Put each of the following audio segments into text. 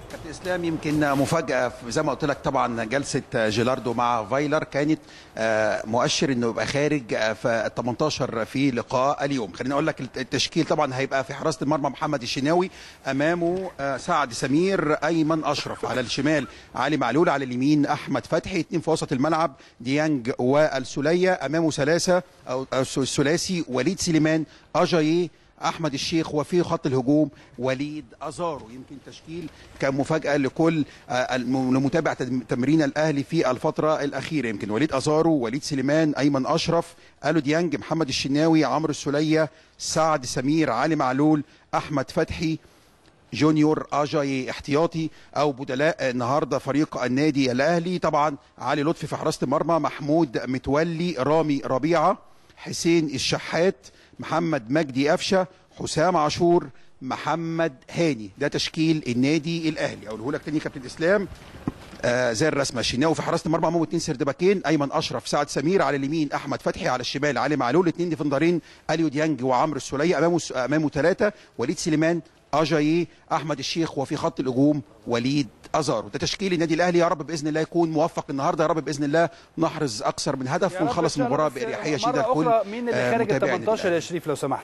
كابتن اسلام يمكن مفاجاه زي ما قلت لك طبعا جلسه جيلاردو مع فايلر كانت آه، مؤشر انه يبقى خارج آه، في ال 18 في لقاء اليوم خليني اقول لك التشكيل طبعا هيبقى في حراسه المرمى محمد الشناوي امامه آه، سعد سمير ايمن اشرف على الشمال علي معلول على اليمين احمد فتحي اثنين في وسط الملعب ديانج والسوليه امامه ثلاثه او أو الثلاثي وليد سليمان اجاييه احمد الشيخ وفي خط الهجوم وليد ازارو يمكن تشكيل كان مفاجاه لكل آه، الم- لمتابعه تم- تمرين الاهلي في الفتره الاخيره يمكن وليد ازارو وليد سليمان ايمن اشرف الو ديانج محمد الشناوي عمرو السوليه سعد سمير علي معلول احمد فتحي جونيور اجاي احتياطي او بدلاء النهارده فريق النادي الاهلي طبعا علي لطفي في حراسه المرمى محمود متولي رامي ربيعه حسين الشحات محمد مجدي قفشه حسام عاشور محمد هاني ده تشكيل النادي الاهلي اقوله لك تاني يا كابتن اسلام آه زي الرسمه الشناوي في حراسه المرمى امامه اثنين سردباكين ايمن اشرف سعد سمير على اليمين احمد فتحي على الشمال علي معلول اثنين ديفندرين اليو ديانج وعمرو السوليه امامه امامه ثلاثه وليد سليمان اجاييه احمد الشيخ وفي خط الهجوم وليد ازارو ده تشكيل النادي الاهلي يا رب باذن الله يكون موفق النهارده يا رب باذن الله نحرز اكثر من هدف يا رب ونخلص إن شاء الله، المباراه بس باريحيه مرة شديده لكل أخرى مين اللي آه، خارج ال متابعي النادي 18 الأهلي. يا شريف لو سمحت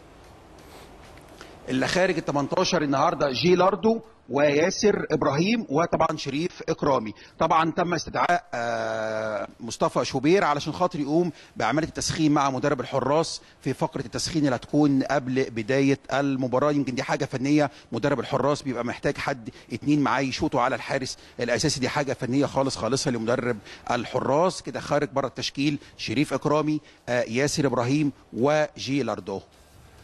اللي خارج ال 18 النهارده جيلاردو وياسر ابراهيم وطبعا شريف اكرامي طبعا تم استدعاء آه، مصطفى شوبير علشان خاطر يقوم بعمليه التسخين مع مدرب الحراس في فقره التسخين اللي هتكون قبل بدايه المباراه يمكن دي حاجه فنيه مدرب الحراس بيبقى محتاج حد اتنين معاه يشوطوا على الحارس الاساسي دي حاجه فنيه خالص خالصه لمدرب الحراس كده خارج بره التشكيل شريف اكرامي آه، ياسر ابراهيم وجيلاردو